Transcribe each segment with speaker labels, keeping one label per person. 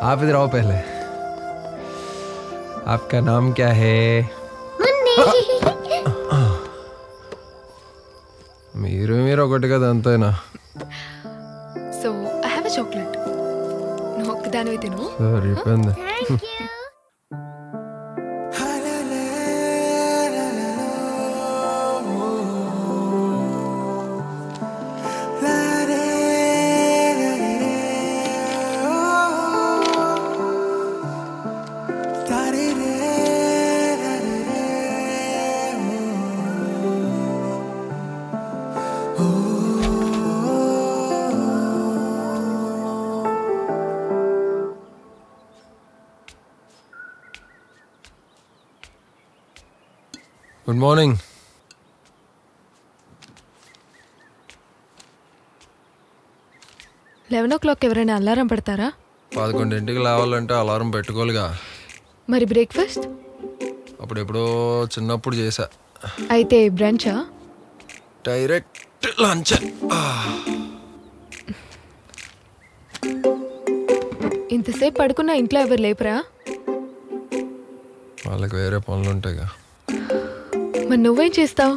Speaker 1: आप इधर आओ पहले आपका नाम क्या है మీరు మీరు ఒకటి కదా అంతేనా
Speaker 2: so I have a chocolate నువ్వు ఒక్కదానివి తిను
Speaker 1: సరిపోయింది good morning
Speaker 2: eleven o'clock ఎవరైనా అలారం పెడతారా
Speaker 1: పదకొండింటికి లేవాలంటే అలారం పెట్టుకోవాలిగా
Speaker 2: మరి బ్రేక్ఫాస్ట్
Speaker 1: అప్పుడు ఎప్పుడో చిన్నప్పుడు చేశా
Speaker 2: అయితే బ్రంచా
Speaker 1: డైరెక్ట్ లంచ్
Speaker 2: ఇంతసేపు పడుకున్న ఇంట్లో ఎవరు లేపరా
Speaker 1: వాళ్ళకి వేరే పనులు ఉంటాయిగా
Speaker 2: మరి నువ్వేం చేస్తావు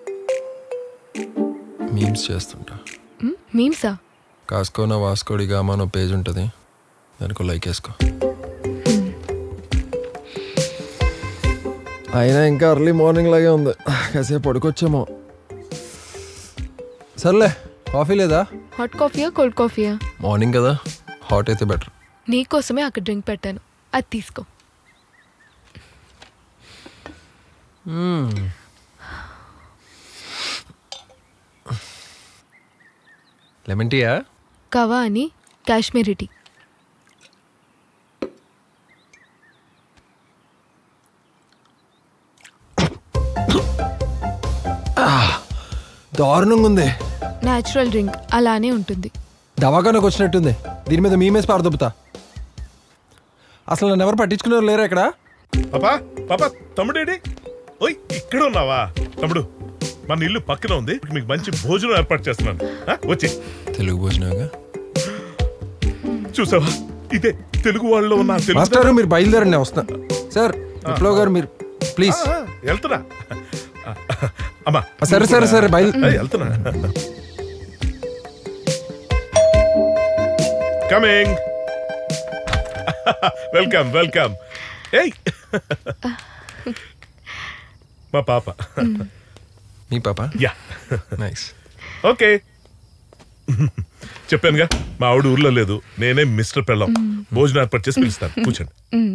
Speaker 1: మీమ్స్ చేస్తుంటా
Speaker 2: మీమ్సా
Speaker 1: కాసుకోన వాస్కోడిగా మన పేజ్ ఉంటుంది దానికి లైక్ వేసుకో అయినా ఇంకా అర్లీ మార్నింగ్ లాగే ఉంది కాసేపు పడుకొచ్చేమో సర్లే కాఫీ లేదా
Speaker 2: హాట్ కాఫీయా కోల్డ్ కాఫీయా
Speaker 1: మార్నింగ్ కదా హాట్ అయితే బెటర్
Speaker 2: నీకోసమే అక్కడ డ్రింక్ పెట్టాను అది తీసుకో
Speaker 1: లెమన్ టీయా
Speaker 2: కవా అని కాశ్మీరీ టీ
Speaker 1: దారుణంగా ఉంది
Speaker 2: న్యాచురల్ డ్రింక్ అలానే ఉంటుంది
Speaker 1: దవాఖానకు వచ్చినట్టుంది దీని మీద మీమేసి పారదొబ్బుతా అసలు నన్ను ఎవరు పట్టించుకున్నారు లేరా ఇక్కడ
Speaker 3: పాపా పాపా తమ్ముడేడి ఓయ్ ఇక్కడ ఉన్నావా తమ్ముడు మన ఇల్లు పక్కన ఉంది మీకు మంచి భోజనం ఏర్పాటు చేస్తున్నాను ఆ, వచ్చి
Speaker 1: తెలుగు భోజనంగా
Speaker 3: చూసావా ఇదే తెలుగు వాళ్ళలో ఉన్న ఆ తెలుగు
Speaker 1: మాస్టర్ మీరు బయలుదేరండి నేను వస్తున్నా సార్ విప్లవ్ గారు మీరు ప్లీజ్
Speaker 3: ఆ, వెళ్తున్నా ఆ, అమ్మా
Speaker 1: సరే సరే సరే బయలు
Speaker 3: ఆ, వెళ్తున్నా కమింగ్ వెల్కమ్ వెల్కమ్ ఏయ్ మా పాప
Speaker 1: మీ పాప
Speaker 3: యా
Speaker 1: నైస్
Speaker 3: ఓకే చెప్పానుగా మా ఆవిడ ఊర్లో లేదు నేనే మిస్టర్ పెళ్ళం భోజనం ఏర్పాటు చేసి పిలుస్తాను కూర్చోండి
Speaker 2: మ్మ్.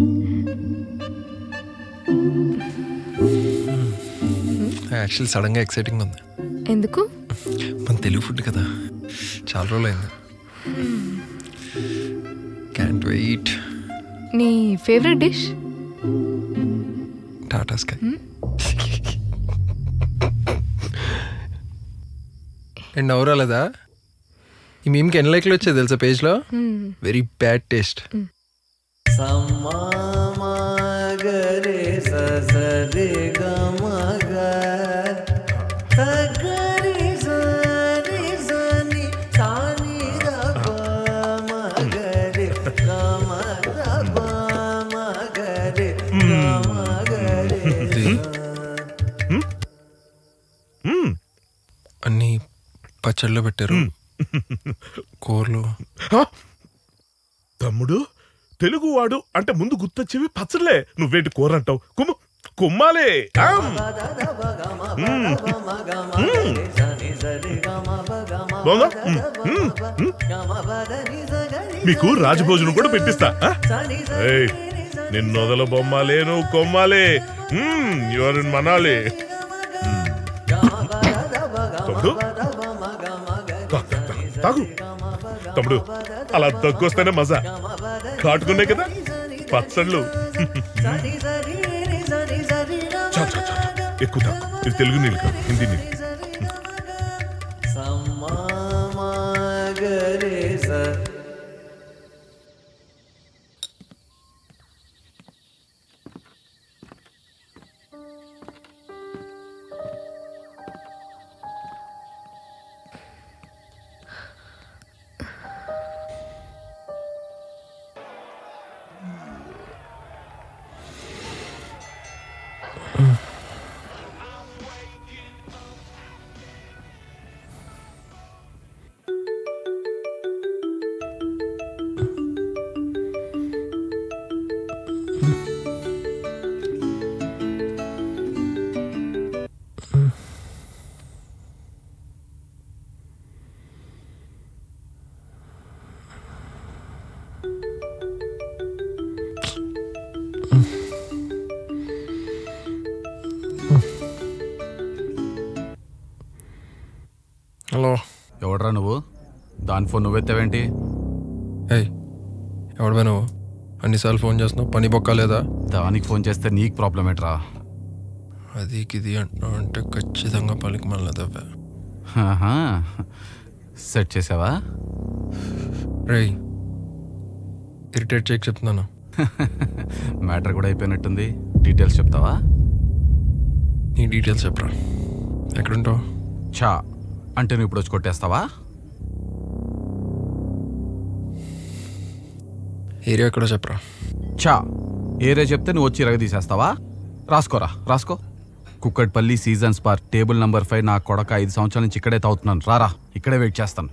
Speaker 1: యాక్చువల్లీ సడన్గా ఎక్సైటింగ్ ఉంది
Speaker 2: ఎందుకు
Speaker 1: మన తెలుగు ఫుడ్ కదా చాలా రోజులు అయింది క్యాంట్ వెయిట్
Speaker 2: నీ favourite dish
Speaker 1: Tata Sky and నవ్వరాలేదా ఈ మీమ్కి ఎన్ని లైక్లు వచ్చాయి తెలుసా పేజ్లో వెరీ బ్యాడ్ టేస్ట్
Speaker 4: సమామగరే ససరి గమగ సగరి సరి సని సాని మగరే గమగ మగరే గమగరే
Speaker 3: మ్మ్.
Speaker 1: అన్ని పచ్చళ్ళు పెట్టారు కూరలు
Speaker 3: హా? తమ్ముడు తెలుగు వాడు అంటే ముందు గుర్తొచ్చేవి పచ్చలే నువ్వేంటి కూర అంటావు కుమ్ము కుమ్మాలే ఆమ్. మ్మ్. మ్మ్.
Speaker 4: సని సరి గమ గమ
Speaker 3: బాగుందా మ్మ్. మ్మ్. మ్మ్.
Speaker 4: గమ బదని సగరి
Speaker 3: మీకు రాజభోజనం కూడా పెట్టిస్తా ఆ?
Speaker 4: సని
Speaker 3: ఏయ్, నిన్నొదల బొమ్మాలే నువ్వు కొమ్మాలే యువర్ ఇన్ మనాలి తమ్ముడు తా- తా- తా- తాగు తమ్ముడు అలా దగ్గొస్తేనే మజా కాటుకునే కదా పచ్చళ్ళు
Speaker 4: సని సరి సని సరి
Speaker 3: చా చా చా చా. ఎక్కువ తాగు ఇది తెలుగు నీళ్ళు కాదు హిందీ నీళ్ళు
Speaker 4: సమామగరే స
Speaker 1: హలో
Speaker 5: ఎవడ్రా నువ్వు దాని ఫోన్ నువ్వెత్తావేంటి
Speaker 1: ఏయ్ ఎవడవే నువ్వు అన్నిసార్లు ఫోన్ చేస్తున్నావు పని బొక్క లేదా
Speaker 5: దానికి ఫోన్ చేస్తే నీకు ప్రాబ్లం ఏంట్రా
Speaker 1: అది గిది అంటున్నావు అంటే ఖచ్చితంగా పలికి మళ్ళీ దవ్వా
Speaker 5: ఆహా. సెట్ చేసావా
Speaker 1: రేయ్ ఇరిటేట్ చేయక చెప్తున్నాను
Speaker 5: మ్యాటర్ కూడా అయిపోయినట్టుంది డీటెయిల్స్ చెప్తావా
Speaker 1: నీ డీటెయిల్స్ చెప్పరా ఎక్కడుంటావు
Speaker 5: చా అంటే నువ్వు ఇప్పుడు వచ్చి కొట్టేస్తావా
Speaker 1: ఏరియా ఎక్కడో చెప్పరా
Speaker 5: చా ఏరే చెప్తే నువ్వు వచ్చి రగ తీసేస్తావా రాసుకోరా రాసుకో Kukatpally seasons park table number five నా కొడక ఐదు సంవత్సరాల నుంచి ఇక్కడే తాగుతున్నాను రారా ఇక్కడే వెయిట్ చేస్తాను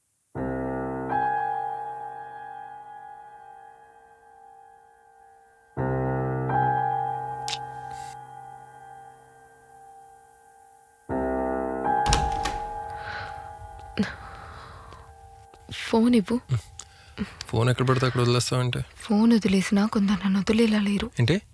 Speaker 2: ఫోన్ ఇవ్వు
Speaker 1: ఫోన్ ఎక్కడ పెడితే అక్కడ వదిలేస్తావంటే
Speaker 2: ఫోన్ వదిలేసినా కొందరు నన్ను వదిలేలా లేరు
Speaker 1: ఏంటి